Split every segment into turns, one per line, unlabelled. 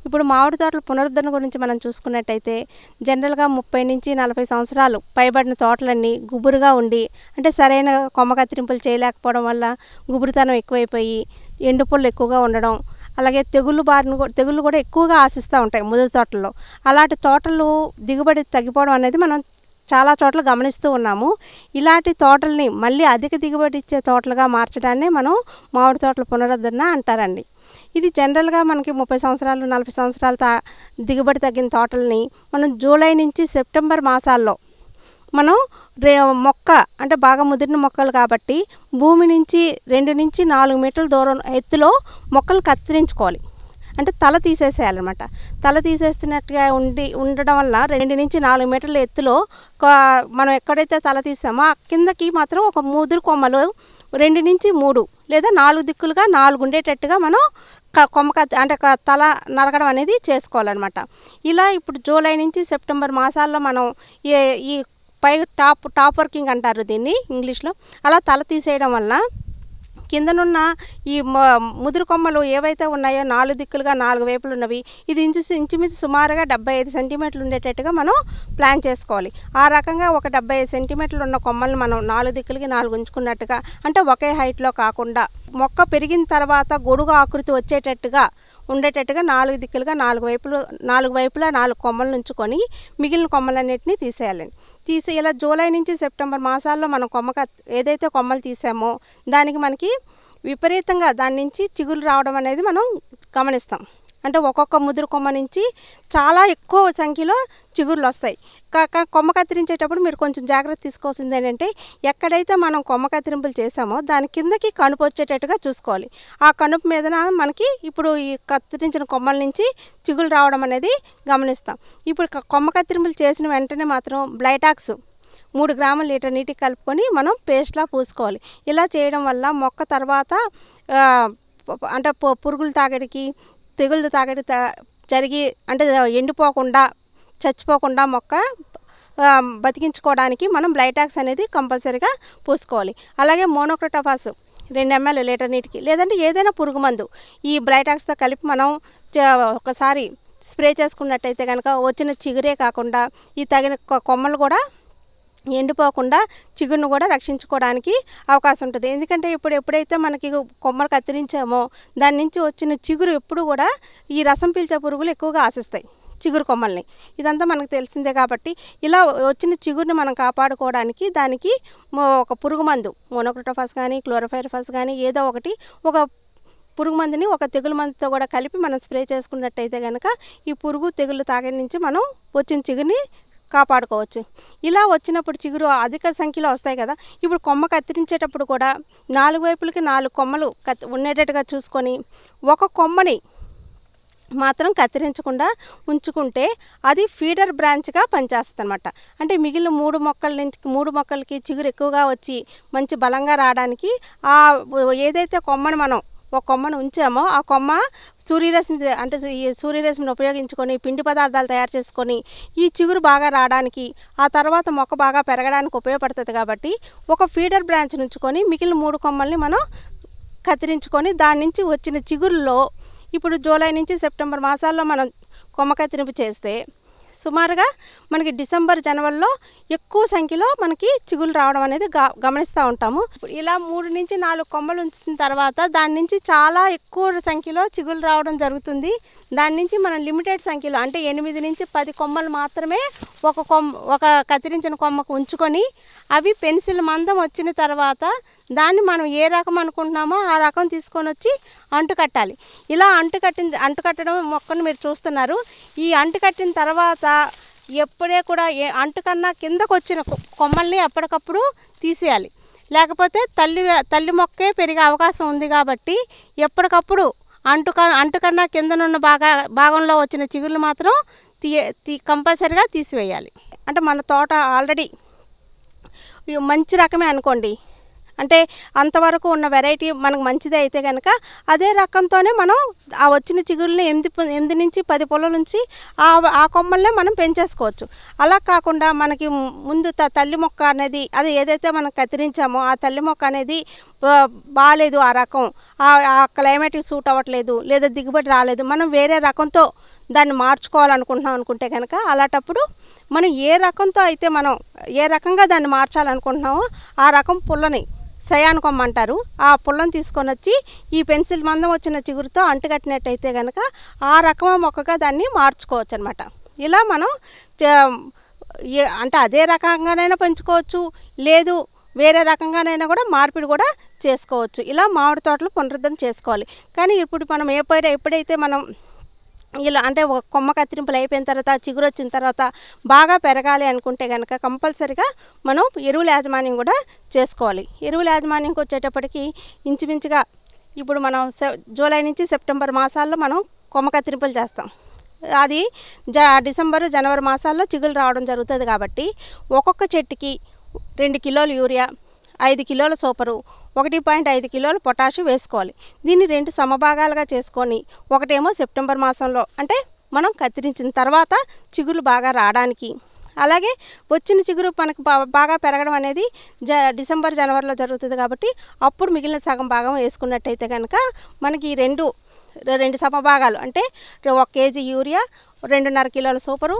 ఇప్పుడు మామిడి తోటల పునరుద్ధరణ గురించి మనం చూసుకున్నట్టయితే జనరల్గా ముప్పై నుంచి నలభై సంవత్సరాలు పైబడిన తోటలన్నీ గుబురుగా ఉండి అంటే సరైన కొమ్మ కత్తిరింపులు చేయలేకపోవడం వల్ల గుబురుతనం ఎక్కువైపోయి ఎండు పుల్లు ఎక్కువగా ఉండడం అలాగే తెగుళ్ళు బారిన కూడా తెగుళ్ళు కూడా ఎక్కువగా ఆశిస్తూ ఉంటాయి ముదురు తోటల్లో అలాంటి తోటలు దిగుబడి తగ్గిపోవడం అనేది మనం చాలా చోట్ల గమనిస్తూ ఉన్నాము ఇలాంటి తోటల్ని మళ్ళీ అధిక దిగుబడి ఇచ్చే తోటలుగా మార్చడాన్నే మనం మామిడి తోటల పునరుద్ధరణ అంటారండి ఇది జనరల్గా మనకి ముప్పై సంవత్సరాలు నలభై సంవత్సరాల తా దిగుబడి తగ్గిన తోటల్ని మనం జూలై నుంచి సెప్టెంబర్ మాసాల్లో మనం రే మొక్క అంటే బాగా ముదిరిన మొక్కలు కాబట్టి భూమి నుంచి రెండు నుంచి నాలుగు మీటర్ల దూరం ఎత్తులో మొక్కలు కత్తిరించుకోవాలి అంటే తల తీసేసేయాలన్నమాట తల తీసేస్తున్నట్టుగా ఉండి ఉండడం వల్ల రెండు నుంచి నాలుగు మీటర్ల ఎత్తులో క- మనం ఎక్కడైతే తల తీసామో ఆ కిందకి మాత్రం ఒక ముదురు కొమ్మలు రెండు నుంచి మూడు లేదా నాలుగు దిక్కులుగా నాలుగు ఉండేటట్టుగా మనం క కొమ్మ కత్తి అంటే క- తల నరకడం అనేది చేసుకోవాలన్నమాట ఇలా ఇప్పుడు జూలై నుంచి సెప్టెంబర్ మాసాల్లో మనం ఏ ఈ పై టాప్ టాప్ వర్కింగ్ అంటారు దీన్ని ఇంగ్లీష్లో అలా తల తీసేయడం వల్ల కిందనున్న ఈ మ- ముదురు కొమ్మలు ఏవైతే ఉన్నాయో నాలుగు దిక్కులుగా నాలుగు వైపులు ఉన్నవి ఇది ఇంచు ఇంచుమించు సుమారుగా డెబ్బై ఐదు సెంటీమీటర్లు ఉండేటట్టుగా మనం ప్లాన్ చేసుకోవాలి ఆ రకంగా ఒక డెబ్బై ఐదు సెంటీమీటర్లు ఉన్న కొమ్మల్ని మనం నాలుగు దిక్కులకి నాలుగు ఉంచుకున్నట్టుగా అంటే ఒకే హైట్లో కాకుండా మొక్క పెరిగిన తర్వాత గొడుగు ఆకృతి వచ్చేటట్టుగా ఉండేటట్టుగా నాలుగు దిక్కులుగా నాలుగు వైపులు నాలుగు వైపులా నాలుగు కొమ్మలు ఉంచుకొని మిగిలిన కొమ్మలన్నిటిని తీసేయాలండి తీసి ఇలా జూలై నుంచి సెప్టెంబర్ మాసాల్లో మనం కొమ్మ కత్- ఏదైతే కొమ్మలు తీసామో దానికి మనకి విపరీతంగా దాని నుంచి చిగురు రావడం అనేది మనం గమనిస్తాం అంటే ఒక్కొక్క ముదురు కొమ్మ నుంచి చాలా ఎక్కువ సంఖ్యలో చిగుర్లు వస్తాయి కాక కొమ్మ కత్తిరించేటప్పుడు మీరు కొంచెం జాగ్రత్త తీసుకోవాల్సింది ఏంటంటే ఎక్కడైతే మనం కొమ్మ కత్తిరింపులు చేసామో దాని కిందకి కనుపు వచ్చేటట్టుగా చూసుకోవాలి ఆ కనుపు మీదన మనకి ఇప్పుడు ఈ కత్తిరించిన కొమ్మల నుంచి చిగులు రావడం అనేది గమనిస్తాం ఇప్పుడు క- కొమ్మ కత్తిరింపులు చేసిన వెంటనే మాత్రం బ్లైటాక్స్ మూడు గ్రాముల లీటర్ నీటికి కలుపుకొని మనం పేస్ట్లా పూసుకోవాలి ఇలా చేయడం వల్ల మొక్క తర్వాత ఆ, ప- అంటే పు- పురుగులు తాగడికి తెగుళ్ళు తాగడి తా- జరిగి అంటే ఎండిపోకుండా చచ్చిపోకుండా మొక్క ఆ, బతికించుకోవడానికి మనం బ్లైటాక్స్ అనేది కంపల్సరీగా పూసుకోవాలి అలాగే మోనోక్రోటోఫాస్ రెండు ఎంఎల్ లీటర్ నీటికి లేదంటే ఏదైనా పురుగు మందు ఈ బ్లైటాక్స్తో కలిపి మనం చ- ఒకసారి స్ప్రే చేసుకున్నట్టయితే కనుక వచ్చిన చిగురే కాకుండా ఈ తగిన కొ- కొమ్మలు కూడా ఎండిపోకుండా చిగురును కూడా రక్షించుకోవడానికి అవకాశం ఉంటుంది ఎందుకంటే ఇప్పుడు ఎప్పుడైతే మనకి కొమ్మలు కత్తిరించామో దాని నుంచి వచ్చిన చిగురు ఎప్పుడు కూడా ఈ రసం పీల్చే పురుగులు ఎక్కువగా ఆశిస్తాయి చిగురు కొమ్మల్ని ఇదంతా మనకు తెలిసిందే కాబట్టి ఇలా వచ్చిన చిగురుని మనం కాపాడుకోవడానికి దానికి మో- ఒక పురుగు మందు మోనోక్రోటోఫాస్ కానీ క్లోరోఫైరఫాస్ కానీ ఏదో ఒకటి ఒక పురుగు మందుని ఒక తెగులు మందుతో కూడా కలిపి మనం స్ప్రే చేసుకున్నట్టయితే కనుక ఈ పురుగు తెగులు తాగే నుంచి మనం వచ్చిన చిగురిని కాపాడుకోవచ్చు ఇలా వచ్చినప్పుడు చిగురు అధిక సంఖ్యలో వస్తాయి కదా ఇప్పుడు కొమ్మ కత్తిరించేటప్పుడు కూడా నాలుగు వైపులకి నాలుగు కొమ్మలు కత్తి ఉండేటట్టుగా చూసుకొని ఒక కొమ్మని మాత్రం కత్తిరించకుండా ఉంచుకుంటే అది ఫీడర్ బ్రాంచ్గా పనిచేస్తుంది అనమాట అంటే మిగిలిన మూడు మొక్కల నుంచి మూడు మొక్కలకి చిగురు ఎక్కువగా వచ్చి మంచి బలంగా రావడానికి ఆ ఏదైతే కొమ్మను మనం ఒక కొమ్మను ఉంచామో ఆ కొమ్మ సూర్యరశ్మి అంటే ఈ సూర్యరశ్మిని ఉపయోగించుకొని పిండి పదార్థాలు తయారు చేసుకొని ఈ చిగురు బాగా రావడానికి ఆ తర్వాత మొక్క బాగా పెరగడానికి ఉపయోగపడుతుంది కాబట్టి ఒక ఫీడర్ బ్రాంచ్ ఉంచుకొని మిగిలిన మూడు కొమ్మల్ని మనం కత్తిరించుకొని దాని నుంచి వచ్చిన చిగురులో ఇప్పుడు జూలై నుంచి సెప్టెంబర్ మాసాల్లో మనం కొమ్మ కత్తిరింపు చేస్తే సుమారుగా మనకి డిసెంబర్ జనవరిలో ఎక్కువ సంఖ్యలో మనకి చిగులు రావడం అనేది గా గమనిస్తూ ఉంటాము ఇప్పుడు ఇలా మూడు నుంచి నాలుగు కొమ్మలు ఉంచిన తర్వాత దాని నుంచి చాలా ఎక్కువ సంఖ్యలో చిగులు రావడం జరుగుతుంది దాని నుంచి మనం లిమిటెడ్ సంఖ్యలో అంటే ఎనిమిది నుంచి పది కొమ్మలు మాత్రమే ఒక కొమ్మ ఒక కత్తిరించిన కొమ్మకు ఉంచుకొని అవి పెన్సిల్ మందం వచ్చిన తర్వాత దాన్ని మనం ఏ రకం అనుకుంటున్నామో ఆ రకం తీసుకొని వచ్చి అంటు కట్టాలి ఇలా అంటు కట్టిన అంటు కట్టడం మొక్కను మీరు చూస్తున్నారు ఈ అంటు కట్టిన తర్వాత ఎప్పుడే కూడా ఏ అంటు కన్నా కిందకు వచ్చిన కొ- కొమ్మల్ని ఎప్పటికప్పుడు తీసేయాలి లేకపోతే తల్లి తల్లి మొక్కే పెరిగే అవకాశం ఉంది కాబట్టి ఎప్పటికప్పుడు అంటు క- అంటు కన్నా కిందనున్న బాగా భాగంలో వచ్చిన చిగుళ్ళు మాత్రం తీ తీ కంపల్సరిగా తీసివేయాలి అంటే మన తోట ఆల్రెడీ ఇవి మంచి రకమే అనుకోండి అంటే అంతవరకు ఉన్న వెరైటీ మనకు మంచిదే అయితే కనుక అదే రకంతోనే మనం ఆ వచ్చిన చిగురుని ఎనిమిది ప- ఎనిమిది నుంచి పది పొలం నుంచి ఆ ఆ కొమ్మల్నే మనం పెంచేసుకోవచ్చు అలా కాకుండా మనకి ము- ముందు త తల్లి మొక్క అనేది అది ఏదైతే మనం కత్తిరించామో ఆ తల్లి మొక్క అనేది బా- బాగాలేదు ఆ రకం ఆ ఆ క్లైమేట్కి సూట్ అవ్వట్లేదు లేదా దిగుబడి రాలేదు మనం వేరే రకంతో దాన్ని మార్చుకోవాలనుకుంటున్నాం అనుకుంటే కనుక అలాంటప్పుడు మనం ఏ రకంతో అయితే మనం ఏ రకంగా దాన్ని మార్చాలనుకుంటున్నామో ఆ రకం పుల్లని సయాన్ కొమ్మ అంటారు ఆ పుల్లని తీసుకొని వచ్చి ఈ పెన్సిల్ మందం వచ్చిన చిగురుతో అంటుకట్టినట్టయితే కనుక ఆ రకం మొక్కగా దాన్ని మార్చుకోవచ్చు అనమాట ఇలా మనం చ- ఏ- అంటే అదే రకంగానైనా పెంచుకోవచ్చు లేదు వేరే రకంగానైనా కూడా మార్పిడి కూడా చేసుకోవచ్చు ఇలా మామిడి తోటలు పునరుద్ధరణ చేసుకోవాలి కానీ ఇప్పుడు మనం ఎప్పుడైతే ఎప్పుడైతే మనం ఇలా అంటే ఒక కొమ్మ కత్తిరింపులు అయిపోయిన తర్వాత చిగురు వచ్చిన తర్వాత బాగా పెరగాలి అనుకుంటే కనుక కంపల్సరిగా మనం ఎరువుల యాజమాన్యం కూడా చేసుకోవాలి ఎరువుల యాజమాన్యంకి వచ్చేటప్పటికి ఇంచుమించుగా ఇప్పుడు మనం సె- జూలై నుంచి సెప్టెంబర్ మాసాల్లో మనం కొమ్మ కత్తిరింపులు చేస్తాం అది జ డిసెంబర్ జనవరి మాసాల్లో చిగులు రావడం జరుగుతుంది కాబట్టి ఒక్కొక్క చెట్టుకి రెండు కిలోలు యూరియా ఐదు కిలోల సూపరు ఒకటి పాయింట్ ఐదు కిలోల పొటాషు వేసుకోవాలి దీన్ని రెండు సమభాగాలుగా చేసుకొని ఒకటేమో సెప్టెంబర్ మాసంలో అంటే మనం కత్తిరించిన తర్వాత చిగురు బాగా రావడానికి అలాగే వచ్చిన చిగురు మనకు బా- బాగా పెరగడం అనేది జ డిసెంబర్ జనవరిలో జరుగుతుంది కాబట్టి అప్పుడు మిగిలిన సగం భాగం వేసుకున్నట్టయితే కనుక మనకి ఈ రెండు రె- రెండు సమభాగాలు అంటే ఒక కేజీ యూరియా రెండున్నర కిలోల సూపరు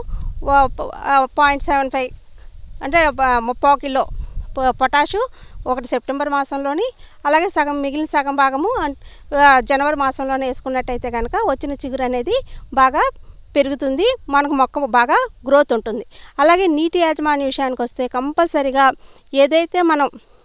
పాయింట్ సెవెన్ ఫైవ్ అంటే ప- ముప్పావు కిలో పొ- పొటాషు ఒకటి సెప్టెంబర్ మాసంలోని అలాగే సగం మిగిలిన సగం భాగము అన్- ఆ, జనవరి మాసంలోనే వేసుకున్నట్టయితే కనుక వచ్చిన చిగురు అనేది బాగా పెరుగుతుంది మనకు మొక్క బాగా గ్రోత్ ఉంటుంది అలాగే నీటి యాజమాన్య విషయానికి వస్తే కంపల్సరిగా ఏదైతే మనం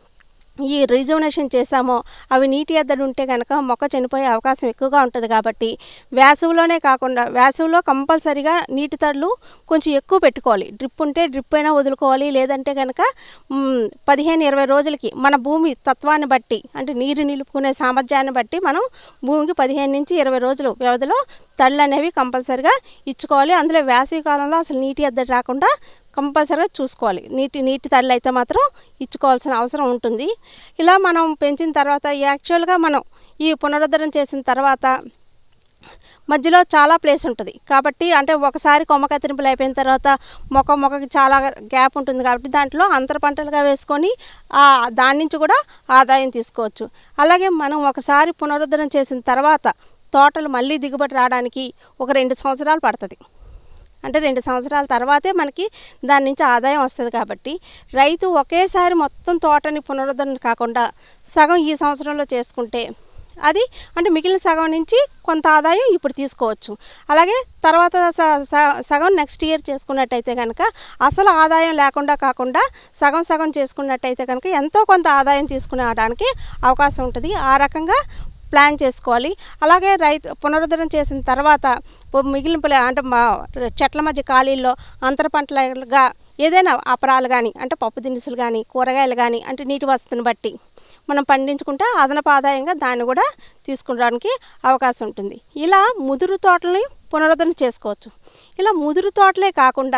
ఈ రిజర్వనేషన్ చేసామో అవి నీటి ఎద్దడి ఉంటే కనుక మొక్క చనిపోయే అవకాశం ఎక్కువగా ఉంటుంది కాబట్టి వేసవిలోనే కాకుండా వేసవిలో కంపల్సరిగా నీటి తడులు కొంచెం ఎక్కువ పెట్టుకోవాలి డ్రిప్ ఉంటే డ్రిప్ అయినా వదులుకోవాలి లేదంటే కనుక మ్, పదిహేను ఇరవై రోజులకి మన భూమి తత్వాన్ని బట్టి అంటే నీరు నిలుపుకునే సామర్థ్యాన్ని బట్టి మనం భూమికి పదిహేను నుంచి ఇరవై రోజులు వ్యవధిలో తళ్ళు అనేవి కంపల్సరిగా ఇచ్చుకోవాలి అందులో వేసవి కాలంలో అసలు నీటి ఎద్దడి రాకుండా కంపల్సరీగా చూసుకోవాలి నీటి నీటి తళ్ళు అయితే మాత్రం ఇచ్చుకోవాల్సిన అవసరం ఉంటుంది ఇలా మనం పెంచిన తర్వాత యాక్చువల్గా మనం ఈ పునరుద్ధరణ చేసిన తర్వాత మధ్యలో చాలా ప్లేస్ ఉంటుంది కాబట్టి అంటే ఒకసారి కొమ్మ కత్తిరింపులు అయిపోయిన తర్వాత మొక్క మొక్కకి చాలా గ్యాప్ ఉంటుంది కాబట్టి దాంట్లో అంతర పంటలుగా వేసుకొని ఆ దాని నుంచి కూడా ఆదాయం తీసుకోవచ్చు అలాగే మనం ఒకసారి పునరుద్ధరణ చేసిన తర్వాత తోటలు మళ్ళీ దిగుబడి రావడానికి ఒక రెండు సంవత్సరాలు పడుతుంది అంటే రెండు సంవత్సరాల తర్వాతే మనకి దాని నుంచి ఆదాయం వస్తుంది కాబట్టి రైతు ఒకేసారి మొత్తం తోటని పునరుద్ధరణ కాకుండా సగం ఈ సంవత్సరంలో చేసుకుంటే అది అంటే మిగిలిన సగం నుంచి కొంత ఆదాయం ఇప్పుడు తీసుకోవచ్చు అలాగే తర్వాత స- స- సగం నెక్స్ట్ ఇయర్ చేసుకున్నట్టయితే కనుక అసలు ఆదాయం లేకుండా కాకుండా సగం సగం చేసుకున్నట్టయితే కనుక ఎంతో కొంత ఆదాయం తీసుకునేడానికి అవకాశం ఉంటుంది ఆ రకంగా ప్లాన్ చేసుకోవాలి అలాగే రైతు పునరుద్ధరణ చేసిన తర్వాత ఓ మిగిలిన ప్లే- అంటే మా చెట్ల మధ్య ఖాళీల్లో అంతర పంటలుగా ఏదైనా అపరాలు కానీ అంటే పప్పు దినుసులు కానీ కూరగాయలు కానీ అంటే నీటి వసతిని బట్టి మనం పండించుకుంటే అదనపు ఆదాయంగా దాన్ని కూడా తీసుకోవడానికి అవకాశం ఉంటుంది ఇలా ముదురు తోటలని పునరుద్ధరణ చేసుకోవచ్చు ఇలా ముదురు తోటలే కాకుండా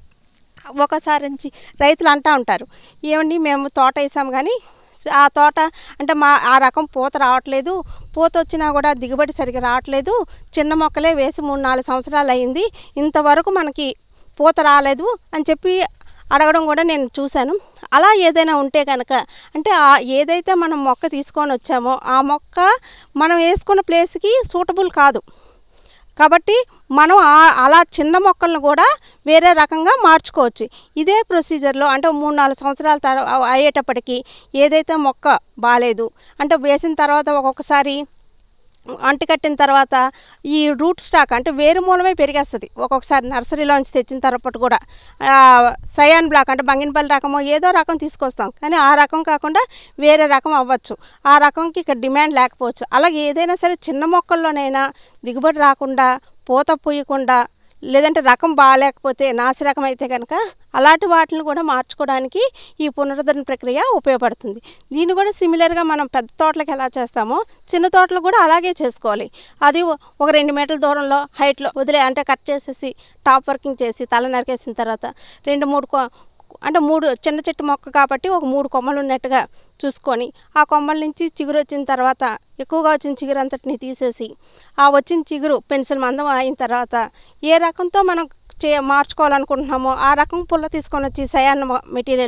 ఒకసారి నుంచి రైతులు అంటూ ఉంటారు ఏమండి మేము తోట వేసాం కానీ ఆ తోట అంటే మా ఆ రకం పూత రావట్లేదు పూత వచ్చినా కూడా దిగుబడి సరిగా రావట్లేదు చిన్న మొక్కలే వేసి మూడు నాలుగు సంవత్సరాలు అయింది ఇంతవరకు మనకి పూత రాలేదు అని చెప్పి అడగడం కూడా నేను చూశాను అలా ఏదైనా ఉంటే కనుక అంటే ఆ ఏదైతే మనం మొక్క తీసుకొని వచ్చామో ఆ మొక్క మనం వేసుకున్న ప్లేస్కి సూటబుల్ కాదు కాబట్టి మనం ఆ- అలా చిన్న మొక్కలను కూడా వేరే రకంగా మార్చుకోవచ్చు ఇదే ప్రొసీజర్లో అంటే మూడు నాలుగు సంవత్సరాల తర్వాత అయ్యేటప్పటికి ఏదైతే మొక్క బాగాలేదు అంటే వేసిన తర్వాత ఒక్కొక్కసారి అంటుకట్టిన తర్వాత ఈ రూట్ స్టాక్ అంటే వేరు మూలమే పెరిగేస్తుంది ఒక్కొక్కసారి నర్సరీలోంచి తెచ్చిన తర్వాత కూడా ఆ, సయాన్ బ్లాక్ అంటే బంగినపల్లి రకమో ఏదో రకం తీసుకొస్తాం కానీ ఆ రకం కాకుండా వేరే రకం అవ్వచ్చు ఆ రకంకి ఇక్కడ డిమాండ్ లేకపోవచ్చు అలాగే ఏదైనా సరే చిన్న మొక్కల్లోనైనా దిగుబడి రాకుండా పూత పూయకుండా లేదంటే రకం బాగాలేకపోతే నాసి రకం అయితే కనుక అలాంటి వాటిని కూడా మార్చుకోవడానికి ఈ పునరుద్ధరణ ప్రక్రియ ఉపయోగపడుతుంది దీన్ని కూడా సిమిలర్గా మనం పెద్ద తోటలకు ఎలా చేస్తామో చిన్న తోటలు కూడా అలాగే చేసుకోవాలి అది ఒ- ఒక రెండు మీటర్ల దూరంలో హైట్లో వదిలే అంటే కట్ చేసేసి టాప్ వర్కింగ్ చేసి తల నరికేసిన తర్వాత రెండు మూడు కొ- అంటే మూడు చిన్న చెట్టు మొక్క కాబట్టి ఒక మూడు కొమ్మలు ఉన్నట్టుగా చూసుకొని ఆ కొమ్మల నుంచి చిగురు వచ్చిన తర్వాత ఎక్కువగా వచ్చిన చిగురు అంతటిని తీసేసి ఆ వచ్చిన చిగురు పెన్సిల్ మందం అయిన తర్వాత ఏ రకంతో మనం చే మార్చుకోవాలనుకుంటున్నామో ఆ రకం పుల్ల తీసుకొని వచ్చి సయాన్ మెటీరియల్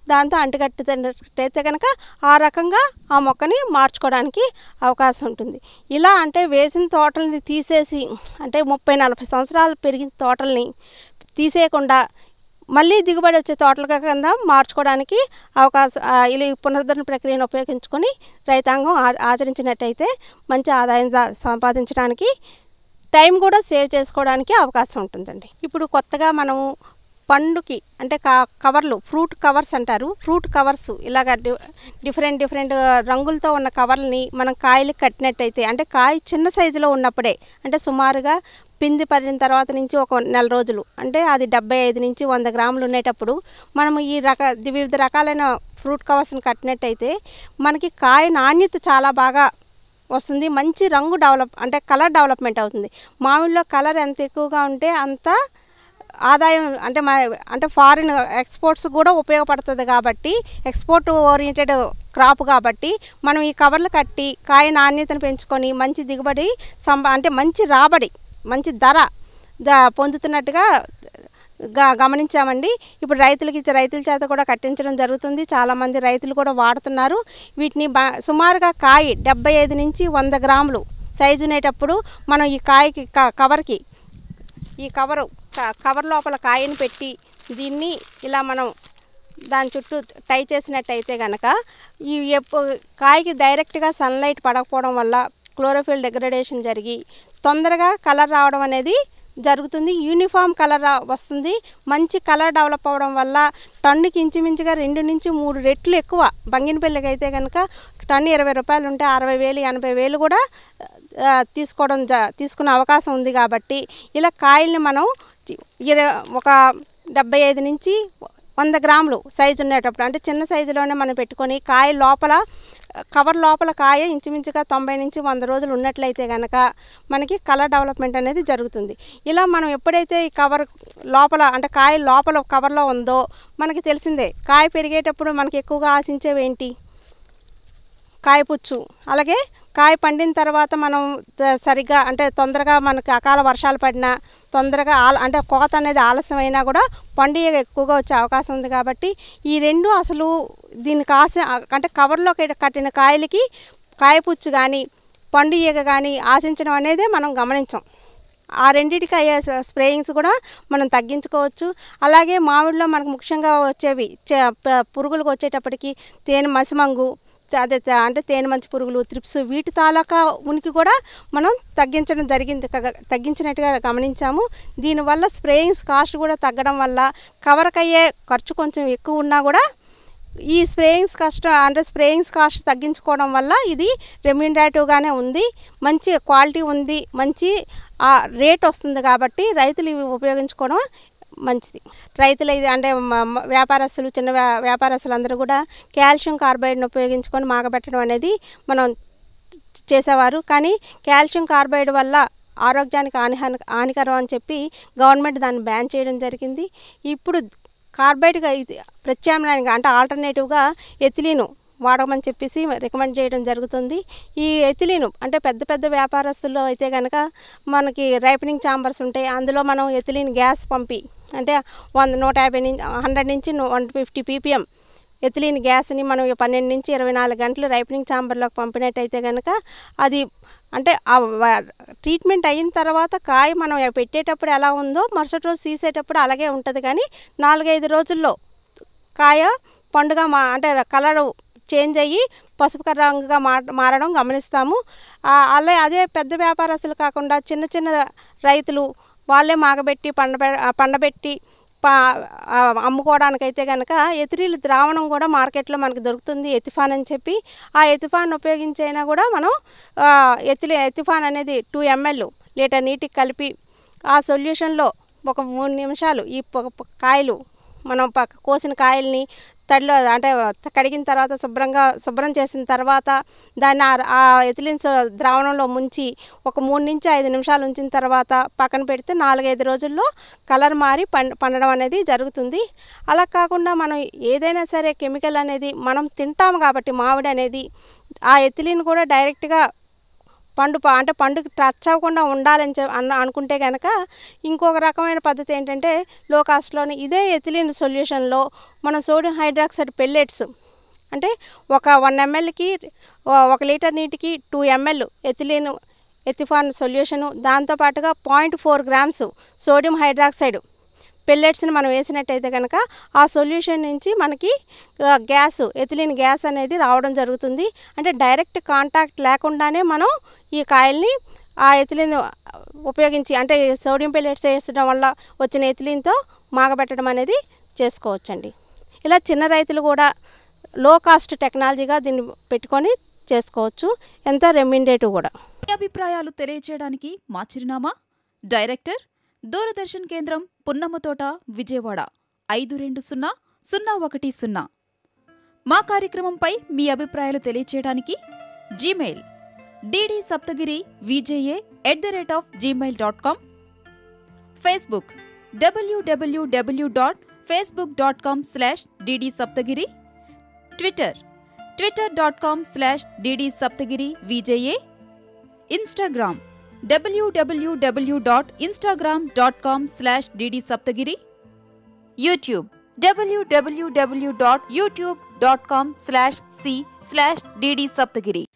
దాంతో అంటుకట్టినట్టయితే కనుక ఆ రకంగా ఆ మొక్కని మార్చుకోవడానికి అవకాశం ఉంటుంది ఇలా అంటే వేసిన తోటల్ని తీసేసి అంటే ముప్పై నలభై సంవత్సరాలు పెరిగిన తోటల్ని తీసేయకుండా మళ్ళీ దిగుబడి వచ్చే తోటలుగా కింద మార్చుకోవడానికి అవకాశం ఆ, ఇలా ఈ పునరుద్ధరణ ప్రక్రియను ఉపయోగించుకొని రైతాంగం ఆ- ఆచరించినట్టయితే మంచి ఆదాయం దా- సంపాదించడానికి టైం కూడా సేవ్ చేసుకోవడానికి అవకాశం ఉంటుందండి ఇప్పుడు కొత్తగా మనము పండుకి అంటే క కవర్లు ఫ్రూట్ కవర్స్ అంటారు ఫ్రూట్ కవర్స్ ఇలాగ డి డిఫరెంట్ డిఫరెంట్ రంగులతో ఉన్న కవర్లని మనం కాయలు కట్టినట్టయితే అంటే కాయ చిన్న సైజులో ఉన్నప్పుడే అంటే సుమారుగా పిండి పడిన తర్వాత నుంచి ఒక నెల రోజులు అంటే అది డెబ్బై ఐదు నుంచి వంద గ్రాములు ఉండేటప్పుడు మనము ఈ రక వివిధ రకాలైన ఫ్రూట్ కవర్స్ని కట్టినట్టయితే మనకి కాయ నాణ్యత చాలా బాగా వస్తుంది మంచి రంగు డెవలప్ అంటే కలర్ డెవలప్మెంట్ అవుతుంది మామిడిలో కలర్ ఎంత ఎక్కువగా ఉంటే అంత ఆదాయం అంటే మా అంటే ఫారిన్ ఎక్స్పోర్ట్స్ కూడా ఉపయోగపడుతుంది కాబట్టి ఎక్స్పోర్ట్ ఓరియంటెడ్ క్రాప్ కాబట్టి మనం ఈ కవర్లు కట్టి కాయ నాణ్యతను పెంచుకొని మంచి దిగుబడి సంప అంటే మంచి రాబడి మంచి ధర ద పొందుతున్నట్టుగా గా గమనించామండి ఇప్పుడు రైతులకి రైతుల చేత కూడా కట్టించడం జరుగుతుంది చాలామంది రైతులు కూడా వాడుతున్నారు వీటిని బా సుమారుగా కాయ డెబ్బై ఐదు నుంచి వంద గ్రాములు సైజు ఉండేటప్పుడు మనం ఈ కాయకి క- కవర్కి ఈ కవరు క- కవర్ లోపల కాయను పెట్టి దీన్ని ఇలా మనం దాని చుట్టూ టై చేసినట్టయితే కనుక ఈ ఎప్పు కాయకి డైరెక్ట్గా సన్లైట్ పడకపోవడం వల్ల క్లోరోఫిల్ డిగ్రేడేషన్ జరిగి తొందరగా కలర్ రావడం అనేది జరుగుతుంది యూనిఫామ్ కలర్ రా- వస్తుంది మంచి కలర్ డెవలప్ అవ్వడం వల్ల టన్నుకి ఇంచుమించుగా రెండు నుంచి మూడు రెట్లు ఎక్కువ బంగినపల్లికి అయితే కనుక టన్ను ఇరవై రూపాయలు ఉంటే అరవై వేలు ఎనభై వేలు కూడా ఆ, తీసుకోవడం జ తీసుకునే అవకాశం ఉంది కాబట్టి ఇలా కాయల్ని మనం చి- ఇర ఒక డెబ్బై ఐదు నుంచి వంద గ్రాములు సైజు ఉండేటప్పుడు అంటే చిన్న సైజులోనే మనం పెట్టుకొని కాయ లోపల కవర్ లోపల కాయ ఇంచుమించుగా తొంభై నుంచి వంద రోజులు ఉన్నట్లయితే కనుక మనకి కలర్ డెవలప్మెంట్ అనేది జరుగుతుంది ఇలా మనం ఎప్పుడైతే ఈ కవర్ లోపల అంటే కాయ లోపల కవర్లో ఉందో మనకి తెలిసిందే కాయ పెరిగేటప్పుడు మనకి ఎక్కువగా ఆశించేవి ఏంటి కాయపుచ్చు అలాగే కాయ పండిన తర్వాత మనం త- సరిగ్గా అంటే తొందరగా మనకి అకాల వర్షాలు పడినా తొందరగా ఆల అంటే కోత అనేది ఆలస్యమైనా కూడా పండుగ ఎక్కువగా వచ్చే అవకాశం ఉంది కాబట్టి ఈ రెండు అసలు దీనికి ఆశ అంటే కవర్లో కట్టి- కట్టిన కాయలకి కాయపుచ్చు కానీ పండుగ కానీ ఆశించడం అనేది మనం గమనించాం ఆ రెండింటికి అయ్యే స- స్ప్రేయింగ్స్ కూడా మనం తగ్గించుకోవచ్చు అలాగే మామిడిలో మనకు ముఖ్యంగా వచ్చేవి చ- ప- పురుగులకు వచ్చేటప్పటికి తేనె మసిమంగు త- అదే త- అంటే తేనె మంచి పురుగులు త్రిప్స్ వీటి తాలూకా ఉనికి కూడా మనం తగ్గించడం జరిగింది కగ- తగ్గించినట్టుగా గమనించాము దీనివల్ల స్ప్రేయింగ్స్ కాస్ట్ కూడా తగ్గడం వల్ల కవర్కి అయ్యే ఖర్చు కొంచెం ఎక్కువ ఉన్నా కూడా ఈ స్ప్రేయింగ్స్ కాస్ట్ అంటే స్ప్రేయింగ్స్ కాస్ట్ తగ్గించుకోవడం వల్ల ఇది రెమ్యూనరేటివ్గానే ఉంది మంచి క్వాలిటీ ఉంది మంచి ఆ రేట్ వస్తుంది కాబట్టి రైతులు ఇవి ఉపయోగించుకోవడం మంచిది రైతులు ఇది అంటే మ- మ- వ్యాపారస్తులు చిన్న వ్యా వ్యాపారస్తులు అందరూ కూడా కాల్షియం కార్బైడ్ని ఉపయోగించుకొని మాగబెట్టడం అనేది మనం చేసేవారు కానీ కాల్షియం కార్బైడ్ వల్ల ఆరోగ్యానికి హాని హానికరం అని చెప్పి గవర్నమెంట్ దాన్ని బ్యాన్ చేయడం జరిగింది ఇప్పుడు కార్బైడ్గా ఇది ప్రత్యామ్నాయంగా అంటే ఆల్టర్నేటివ్గా ఎథిలీను వాడమని చెప్పేసి రికమెండ్ చేయడం జరుగుతుంది ఈ ఎథిలీను అంటే పెద్ద పెద్ద వ్యాపారస్తుల్లో అయితే కనుక మనకి రైపనింగ్ ఛాంబర్స్ ఉంటాయి అందులో మనం ఎథిలీన్ గ్యాస్ పంపి అంటే వంద నూట యాభై నుంచి హండ్రెడ్ నుంచి వన్ ఫిఫ్టీ పీపీఎం ఎథిలీన్ గ్యాస్ని మనం ఈ పన్నెండు నుంచి ఇరవై నాలుగు గంటలు రైపనింగ్ ఛాంబర్లోకి పంపినట్టయితే కనుక అది అంటే ఆ వ- ట్రీట్మెంట్ అయిన తర్వాత కాయ మనం పెట్టేటప్పుడు ఎలా ఉందో మరుసటి రోజు తీసేటప్పుడు అలాగే ఉంటుంది కానీ నాలుగైదు రోజుల్లో కాయ పండుగ మా అంటే కలర్ చేంజ్ అయ్యి పసుపు రంగుగా మా మారడం గమనిస్తాము ఆ, అలా అదే పెద్ద వ్యాపారస్తులు కాకుండా చిన్న చిన్న రైతులు వాళ్ళే మాగబెట్టి పండబె పండబెట్టి పా ఆ, అమ్ముకోవడానికైతే కనుక ఎథిరీల్ ద్రావణం కూడా మార్కెట్లో మనకు దొరుకుతుంది ఎతిఫాన్ అని చెప్పి ఆ ఎతిఫాన్ ఉపయోగించైనా కూడా మనం ఆ, ఎథిలి ఎతిఫాన్ అనేది టూ ఎంఎల్ లీటర్ నీటికి కలిపి ఆ సొల్యూషన్లో ఒక మూడు నిమిషాలు ఈ పొ- పొ- కాయలు మనం పక్క కోసిన కాయల్ని తడిలో అంటే కడిగిన తర్వాత శుభ్రంగా శుభ్రం చేసిన తర్వాత దాన్ని ఆ- ఆ ఎథిలిన్ స- ద్రావణంలో ముంచి ఒక మూడు నుంచి ఐదు నిమిషాలు ఉంచిన తర్వాత పక్కన పెడితే నాలుగైదు రోజుల్లో కలర్ మారి పం పండడం అనేది జరుగుతుంది అలా కాకుండా మనం ఏదైనా సరే కెమికల్ అనేది మనం తింటాము కాబట్టి మామిడి అనేది ఆ ఎథిలిన్ కూడా డైరెక్ట్గా పండు ప- అంటే పండుగ టచ్ అవ్వకుండా ఉండాలని చె- అన్న అనుకుంటే కనుక ఇంకొక రకమైన పద్ధతి ఏంటంటే లో కాస్ట్లోని ఇదే ఎథిలిన్ సొల్యూషన్లో మనం సోడియం హైడ్రాక్సైడ్ పెల్లెట్స్ అంటే ఒక వన్ ఎంఎల్కి ఒక లీటర్ నీటికి two ml ethylene ethephon solution దాంతోపాటుగా point four grams sodium hydroxide పెల్లెట్స్ని మనం వేసినట్టయితే కనుక ఆ సొల్యూషన్ నుంచి మనకి ఆ, గ్యాస్ ఎథిలిన్ గ్యాస్ అనేది రావడం జరుగుతుంది అంటే డైరెక్ట్ కాంటాక్ట్ లేకుండానే మనం ఈ కాయల్ని ఆ ఎథిలిన్ ఉపయోగించి అంటే సోడియం పెల్లెట్స్ వేసడం వల్ల వచ్చిన ఎథిలిన్తో మాగబెట్టడం అనేది చేసుకోవచ్చండి ఇలా చిన్న రైతులు కూడా లో కాస్ట్ టెక్నాలజీగా దీన్ని పెట్టుకొని చేసుకోవచ్చు ఎంతో రెమ్యుండేటివ్ కూడా
మీ అభిప్రాయాలు తెలియచేయడానికి మా చిరునామా డైరెక్టర్ దూరదర్శన్ కేంద్రం పున్నమ్మతోట విజయవాడ ఐదు రెండు సున్నా సున్నా ఒకటి సున్నా మా కార్యక్రమంపై మీ అభిప్రాయాలు తెలియచేయడానికి Gmail DD Saptagiri విజేఏ at the rate of Gmail dot com Facebook WWW dot Facebook dot com slash DD Saptagiri Twitter Twitter dot com slash DD Saptagiri విజేఏ Instagram WWW dot Instagram dot com slash DD Saptagiri YouTube WWW dot YouTube dot com slash C slash DD Saptagiri